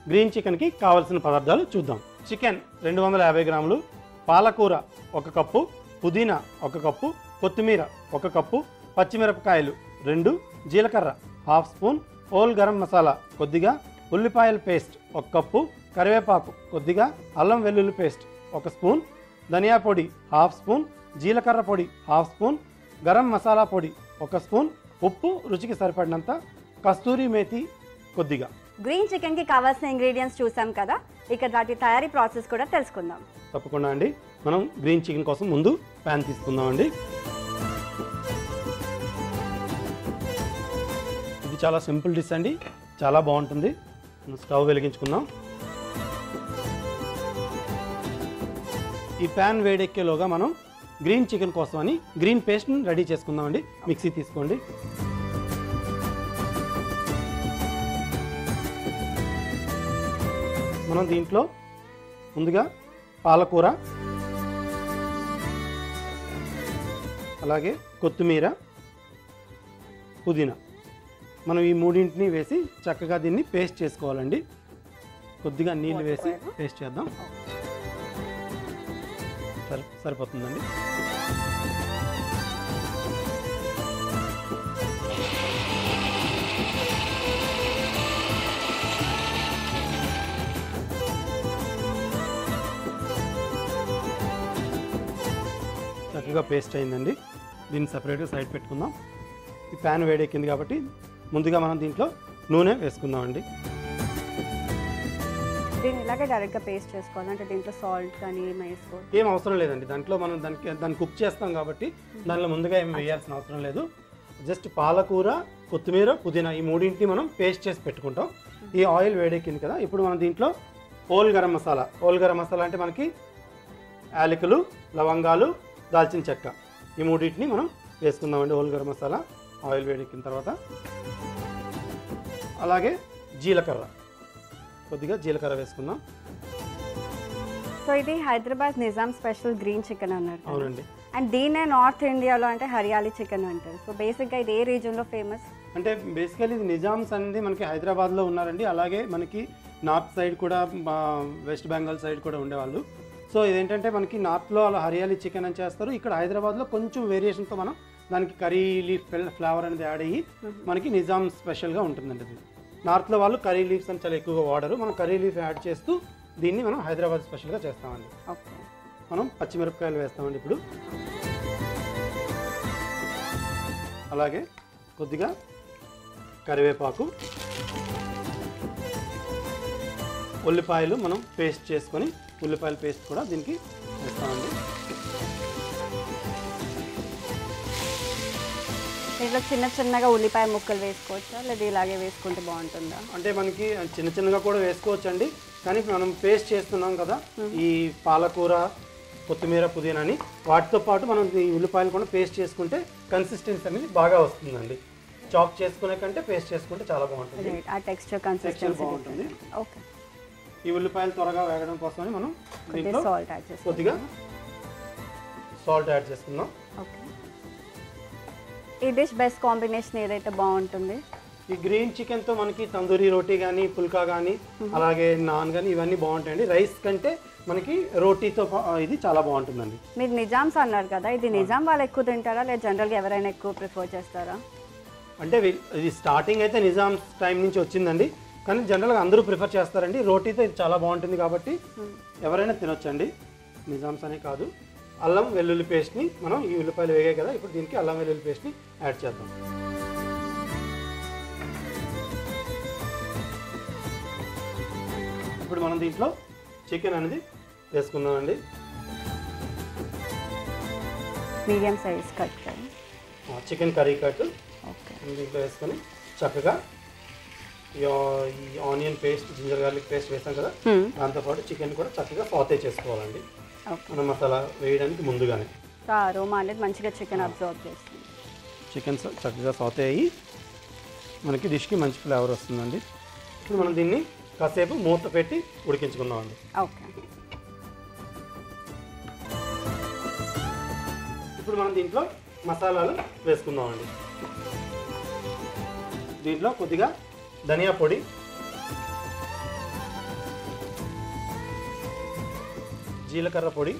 Green చికెన్కి కావాల్సిన పదార్థాలు చూద్దాం చికెన్ రెండు వందల యాభై గ్రాములు పాలకూర ఒక కప్పు పుదీనా ఒక కప్పు కొత్తిమీర ఒక కప్పు పచ్చిమిరపకాయలు రెండు జీలకర్ర half spoon whole garam masala కొద్దిగా ఉల్లిపాయల పేస్ట్ ఒక కప్పు కరివేపాకు కొద్దిగా అల్లం వెల్లుల్లి పేస్ట్ ఒక స్పూన్ ధనియా పొడి హాఫ్ స్పూన్ జీలకర్ర పొడి హాఫ్ స్పూన్ గరం మసాలా పొడి ఒక స్పూన్ ఉప్పు రుచికి సరిపడినంత కస్తూరి మేతి కొద్దిగా గ్రీన్ చికెన్కి కావాల్సిన ఇంగ్రీడియంట్స్ చూసాం కదా ఇక వాటి తయారీ ప్రాసెస్ కూడా తెలుసుకుందాం తప్పకుండా అండి మనం గ్రీన్ చికెన్ కోసం ముందు ప్యాన్ తీసుకుందామండి ఇది చాలా సింపుల్ డిష్ అండి చాలా బాగుంటుంది మనం స్టవ్ వెలిగించుకుందాం ఈ ప్యాన్ వేడెక్కేలోగా మనం గ్రీన్ చికెన్ కోసం అని గ్రీన్ పేస్ట్ని రెడీ చేసుకుందామండి మిక్సీ తీసుకోండి మనం దీంట్లో ముందుగా పాలకూర అలాగే కొత్తిమీర పుదీనా మనం ఈ మూడింటిని వేసి చక్కగా దీన్ని పేస్ట్ చేసుకోవాలండి కొద్దిగా నీళ్ళు వేసి పేస్ట్ చేద్దాం సరి సరిపోతుందండి చక్కగా పేస్ట్ అయిందండి దీన్ని సపరేట్గా సైడ్ పెట్టుకుందాం ఈ ప్యాన్ వేడెక్కింది కాబట్టి ముందుగా మనం దీంట్లో నూనె వేసుకుందామండి దీన్ని ఇలాగే డైరెక్ట్గా పేస్ట్ చేసుకోవాలి అంటే దీంట్లో సాల్ట్ కానీ ఏమి వేసుకోవాలి ఏం అవసరం లేదండి దాంట్లో మనం దానికి దాన్ని కుక్ చేస్తాం కాబట్టి దానిలో ముందుగా ఏం వేయాల్సిన అవసరం లేదు జస్ట్ పాలకూర కొత్తిమీర పుదీనా ఈ మూడింటిని మనం పేస్ట్ చేసి పెట్టుకుంటాం ఈ ఆయిల్ వేడెక్కింది కదా ఇప్పుడు మనం దీంట్లో ఓల్ గరం మసాలా ఓల్ గరం మసాలా అంటే మనకి యాలకులు లవంగాలు దాల్చిన చెక్క ఈ మూడింటిని మనం వేసుకుందామండి ఓల్ గరం మసాలా ఆయిల్ వేడెక్కిన తర్వాత అలాగే జీలకర్ర కొద్దిగా జీలకర్ర వేసుకుందాం సో ఇది Hyderabad Nizam special green chicken అన్నారు కదా. అవునండి అండ్ దీన్నే నార్త్ ఇండియాలో అంటే హరియాలీ చికెన్ అంటారు సో బేసిక్గా ఇది ఏ రీజన్లో ఫేమస్ అంటే బేసికలీ ఇది నిజామ్స్ అనేది మనకి హైదరాబాద్లో ఉన్నారండి అలాగే మనకి నార్త్ సైడ్ కూడా మా వెస్ట్ బెంగాల్ సైడ్ కూడా ఉండేవాళ్ళు సో ఇదేంటంటే మనకి నార్త్లో అలా హరియాలీ చికెన్ అని చేస్తారు ఇక్కడ హైదరాబాద్లో కొంచెం వేరియేషన్తో మనం దానికి కర్రీ లీఫ్ ఫ్లేవర్ అనేది యాడ్ అయ్యి మనకి నిజాం స్పెషల్గా ఉంటుందండి ఇది నార్త్లో వాళ్ళు కర్రీ లీవ్స్ అని చాలా ఎక్కువగా వాడరు మనం కర్రీ లీఫ్ యాడ్ చేస్తూ దీన్ని మనం హైదరాబాద్ స్పెషల్గా చేస్తామండి ఓకే మనం పచ్చిమిరపకాయలు వేస్తామండి ఇప్పుడు అలాగే కొద్దిగా కరివేపాకు ఉల్లిపాయలు మనం పేస్ట్ చేసుకొని ఉల్లిపాయల పేస్ట్ కూడా దీనికి వేస్తామండి దీంట్లో చిన్న చిన్నగా ఉల్లిపాయ ముక్కలు వేసుకోవచ్చా లేదా ఇలాగే వేసుకుంటే బాగుంటుందా అంటే మనకి చిన్న చిన్నగా కూడా వేసుకోవచ్చు అండి కానీ మనం పేస్ట్ చేస్తున్నాం కదా ఈ పాలకూర కొత్తిమీర పుదీనాని వాటితో పాటు మనం ఈ ఉల్లిపాయలు కూడా పేస్ట్ చేసుకుంటే కన్సిస్టెన్సీ అనేది బాగా వస్తుందండి చాప్ చేసుకునే కంటే పేస్ట్ చేసుకుంటే చాలా బాగుంటుంది Right, ఆ టెక్స్చర్ టెక్స్చర్ కన్సిస్టెన్సీ బాగుంటుంది ఓకే ఈ ఉల్లిపాయలు త్వరగా వేగడం కోసమని మనం కొద్దిగా దీంట్లో సాల్ట్ యాడ్ చేసుకోవాలి కొద్దిగా సాల్ట్ యాడ్ చేసుకుందాం ఓకే ఈ డిష్ బెస్ట్ కాంబినేషన్ ఏదైతే బాగుంటుంది ఈ గ్రీన్ చికెన్తో మనకి తందూరి రోటీ కానీ పుల్కా కానీ అలాగే నాన్ కానీ ఇవన్నీ బాగుంటాయండి రైస్ కంటే మనకి రోటీతో పా- ఇది చాలా బాగుంటుందండి మీరు నిజామ్స్ అన్నారు కదా ఇది నిజాం వాళ్ళు ఎక్కువ తింటారా లేదా జనరల్గా ఎవరైనా ఎక్కువ ప్రిఫర్ చేస్తారా అంటే వీ- ఇది స్టార్టింగ్ అయితే నిజాం టైం నుంచి వచ్చిందండి కానీ జనరల్గా అందరూ ప్రిఫర్ చేస్తారండి రోటీతో ఇది చాలా బాగుంటుంది కాబట్టి ఎవరైనా తినొచ్చండి నిజామ్స్ అనే కాదు అల్లం వెల్లుల్లి పేస్ట్ని మనం ఈ ఉల్లిపాయలు వేగాయి కదా ఇప్పుడు దీనికి అల్లం వెల్లుల్లి పేస్ట్ని యాడ్ చేద్దాం ఇప్పుడు మనం దీంట్లో చికెన్ అనేది వేసుకుందామండి మీడియం సైజ్ కట్ కదా ఆ, చికెన్ కర్రీ కట్ ఓకే దీంట్లో వేసుకొని చక్కగా ఈ ఆ- ఈ onion paste ginger garlic paste వేసాం కదా దాంతోపాటు చికెన్ కూడా చక్కగా సాతే చేసుకోవాలండి ఓకే మనం మసాలా వేయడానికి ముందుగానే సో ఆ అరోమా అనేది మంచిగా చికెన్ అబ్జర్వ్ చేస్తుంది చికెన్ స- చక్కగా సాతే అయ్యి మనకి డిష్కి మంచి ఫ్లేవర్ వస్తుందండి ఇప్పుడు మనం దీన్ని కాసేపు మూత పెట్టి ఉడికించుకుందామండి ఓకే ఇప్పుడు మనం దీంట్లో మసాలాలు వేసుకుందామండి దీంట్లో కొద్దిగా ధనియా పొడి జీలకర్ర పొడి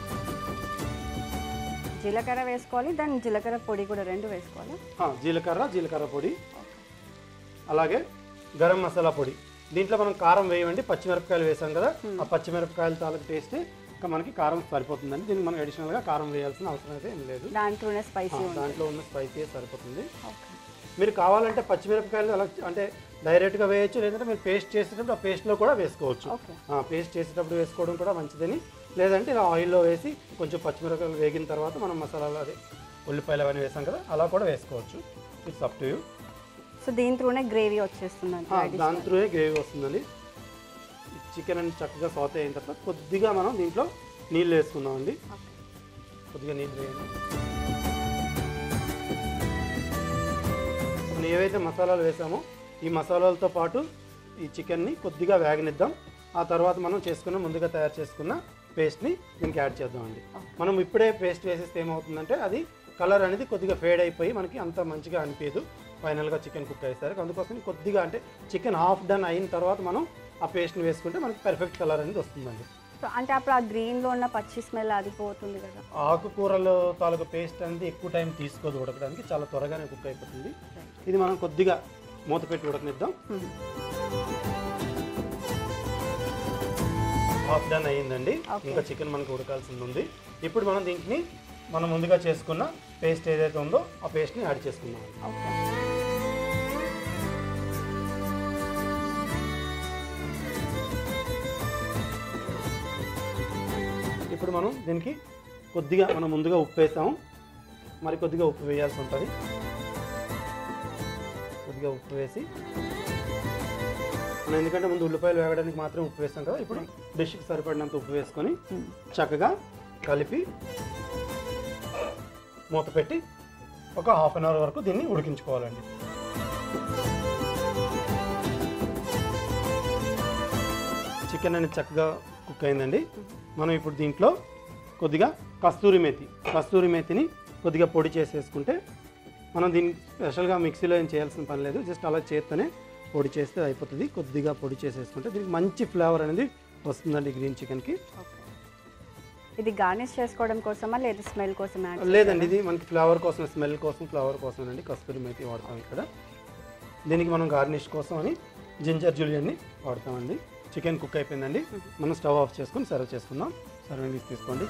జీలకర్ర వేసుకోవాలి దాని జీలకర్ర పొడి కూడా రెండు వేసుకోవాలి ఆ, జీలకర్ర జీలకర్ర పొడి అలాగే గరం మసాలా పొడి దీంట్లో మనం కారం వేయమండి పచ్చిమిరపకాయలు వేసాం కదా ఆ పచ్చిమిరపకాయల తాలూకు టేస్ట్ ఇంకా మనకి కారం సరిపోతుందండి దీనికి మనం అడిషనల్గా కారం వేయాల్సిన అవసరం అయితే ఏం లేదు దాంట్లోనే ఆ, స్పైసీ ఉంది దాంట్లో ఉన్న స్పైసీ సరిపోతుంది ఓకే మీరు కావాలంటే పచ్చిమిరపకాయలు అలా అంటే డైరెక్ట్గా వేయచ్చు లేదంటే మీరు పేస్ట్ చేసేటప్పుడు ఆ పేస్ట్లో కూడా వేసుకోవచ్చు ఓకే పేస్ట్ చేసేటప్పుడు వేసుకోవడం కూడా మంచిదని లేదంటే ఇలా ఆయిల్లో వేసి కొంచెం పచ్చిమిరపకాయలు వేగిన తర్వాత మనం మసాలాలు అదే ఉల్లిపాయలు అవన్నీ వేసాం కదా అలా కూడా వేసుకోవచ్చు it's up to you so దీంట్లోనే గ్రేవీ వచ్చేస్తుందండి దాని త్రూనే గ్రేవీ వస్తుందండి చికెన్ అని చక్కగా సాతే అయిన తర్వాత కొద్దిగా మనం దీంట్లో నీళ్ళు వేసుకుందామండి ఓకే కొద్దిగా నీళ్ళు వేయండి మనం ఏవైతే మసాలాలు వేసామో ఈ మసాలాలతో పాటు ఈ చికెన్ని కొద్దిగా వేగనిద్దాం ఆ తర్వాత మనం చేసుకున్న ముందుగా తయారు చేసుకున్న పేస్ట్ని దీనికి యాడ్ చేద్దామండి మనం ఇప్పుడే పేస్ట్ వేసేస్తే ఏమవుతుందంటే అది కలర్ అనేది కొద్దిగా ఫేడ్ అయిపోయి మనకి అంత మంచిగా అనిపించదు ఫైనల్గా చికెన్ కుక్ అయ్యేసరికి అందుకోసం కొద్దిగా అంటే చికెన్ హాఫ్ డన్ అయిన తర్వాత మనం ఆ పేస్ట్ని వేసుకుంటే మనకి పర్ఫెక్ట్ కలర్ అనేది వస్తుందండి సో అంటే అప్పుడు ఆ గ్రీన్లో ఉన్న పచ్చి స్మెల్ అది పోతుంది కదా ఆకుకూరలు తాలూకు పేస్ట్ అనేది ఎక్కువ టైం తీసుకోదు ఉడకడానికి చాలా త్వరగానే కుక్ అయిపోతుంది ఇది మనం కొద్దిగా మూత పెట్టి ఉడకనిద్దాం Hmm. హాఫ్ డన్ అయ్యిందండి Okay. ఇంకా చికెన్ మనకు ఉడకాల్సింది ఉంది ఇప్పుడు మనం దీంట్లో మనం ముందుగా చేసుకున్న పేస్ట్ ఏదైతే ఉందో ఆ పేస్ట్ని యాడ్ చేసుకుందాం ఓకే ఇప్పుడు మనం దీనికి కొద్దిగా మనం ముందుగా ఉప్పు వేసాము మరి కొద్దిగా ఉప్పు వేయాల్సి ఉంటుంది కొద్దిగా ఉప్పు వేసి మనం ఎందుకంటే ముందు ఉల్లిపాయలు వేగడానికి మాత్రం ఉప్పు వేస్తాం కదా ఇప్పుడు డిష్కి సరిపడినంత ఉప్పు వేసుకొని చక్కగా కలిపి మూత పెట్టి ఒక హాఫ్ అన్ అవర్ వరకు దీన్ని ఉడికించుకోవాలండి చికెన్ అనేది చక్కగా కుక్ అయిందండి మనం ఇప్పుడు దీంట్లో కొద్దిగా కస్తూరి మేతి కస్తూరి మేతిని కొద్దిగా పొడి చేసేసుకుంటే మనం దీన్ని స్పెషల్గా మిక్సీలో ఏం చేయాల్సిన పని లేదు జస్ట్ అలా చేత్తోనే పొడి చేస్తే అయిపోతుంది కొద్దిగా పొడి చేసేసుకుంటే దీనికి మంచి ఫ్లేవర్ అనేది వస్తుందండి గ్రీన్ చికెన్కి ఓకే ఇది గార్నిష్ చేసుకోవడం కోసమా లేదా స్మెల్ కోసం యాడ్ లేదండి ఇది మనకి ఫ్లేవర్ కోసం స్మెల్ కోసం ఫ్లేవర్ కోసం అండి కస్తూరి మేతి వాడతాం ఇక్కడ దీనికి మనం గార్నిష్ కోసం అని జింజర్ జూలియన్ని వాడతామండి చికెన్ కుక్ అయిపోయిందండి మనం స్టవ్ ఆఫ్ చేసుకొని సర్వ్ చేసుకుందాం సర్వింగ్ తీసుకోండి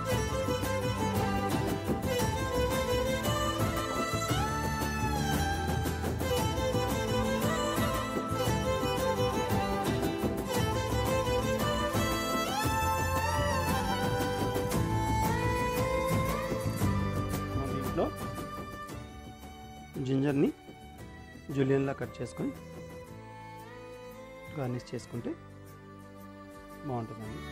మనం దీంట్లో జింజర్ని జూలియన్లా కట్ చేసుకొని గార్నిష్ చేసుకుంటే బాగుంటుందండి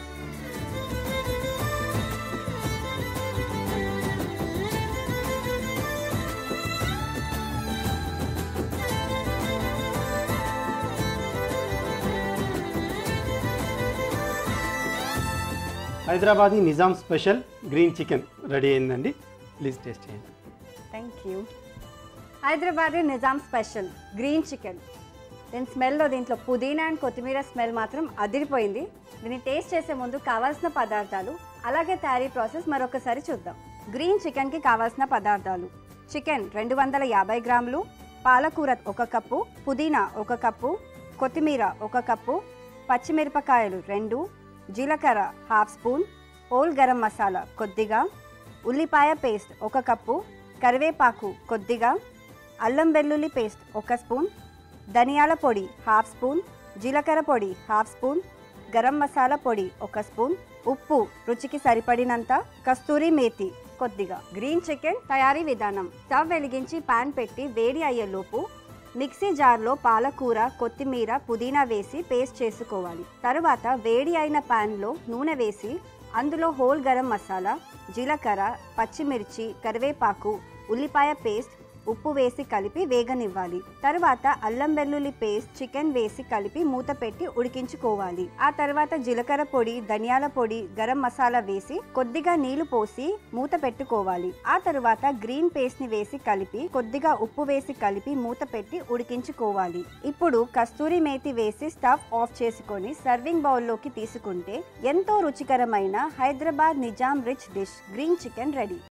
Hyderabadi Nizam special green chicken ready అయిందండి ప్లీజ్ టేస్ట్ చేయండి thank you Hyderabad Nizam special green chicken దీని స్మెల్లో దీంట్లో పుదీనా అండ్ కొత్తిమీర స్మెల్ మాత్రం అదిరిపోయింది దీన్ని టేస్ట్ చేసే ముందు కావాల్సిన పదార్థాలు అలాగే తయారీ ప్రాసెస్ మరొకసారి చూద్దాం గ్రీన్ చికెన్కి కావాల్సిన పదార్థాలు చికెన్ రెండు వందల యాభై గ్రాములు పాలకూర ఒక కప్పు పుదీనా ఒక కప్పు కొత్తిమీర ఒక కప్పు పచ్చిమిరపకాయలు రెండు జీలకర్ర half spoon whole garam masala కొద్దిగా ఉల్లిపాయ పేస్ట్ ఒక కప్పు కరివేపాకు కొద్దిగా అల్లం వెల్లుల్లి పేస్ట్ ఒక స్పూన్ ధనియాల పొడి హాఫ్ స్పూన్ జీలకర్ర పొడి హాఫ్ స్పూన్ గరం మసాలా పొడి ఒక స్పూన్ ఉప్పు రుచికి సరిపడినంత కస్తూరి మేతి కొద్దిగా గ్రీన్ చికెన్ తయారీ విధానం స్టవ్ వెలిగించి పాన్ పెట్టి వేడి అయ్యేలోపు మిక్సీ జార్లో పాలకూర కొత్తిమీర పుదీనా వేసి పేస్ట్ చేసుకోవాలి తరువాత వేడి అయిన పాన్లో నూనె వేసి అందులో హోల్ గరం మసాలా జీలకర్ర పచ్చిమిర్చి కరివేపాకు ఉల్లిపాయ పేస్ట్ ఉప్పు వేసి కలిపి వేగనివ్వాలి తర్వాత అల్లం వెల్లుల్లి పేస్ట్ చికెన్ వేసి కలిపి మూత పెట్టి ఉడికించుకోవాలి ఆ తర్వాత జీలకర్ర పొడి ధనియాల పొడి గరం మసాలా వేసి కొద్దిగా నీళ్లు పోసి మూత పెట్టుకోవాలి ఆ తర్వాత గ్రీన్ పేస్ట్ ని వేసి కలిపి కొద్దిగా ఉప్పు వేసి కలిపి మూత పెట్టి ఉడికించుకోవాలి ఇప్పుడు కస్తూరి మేతి వేసి స్టవ్ ఆఫ్ చేసుకొని సర్వింగ్ బౌల్లోకి తీసుకుంటే ఎంతో రుచికరమైన Hyderabad Nizam rich dish green chicken ready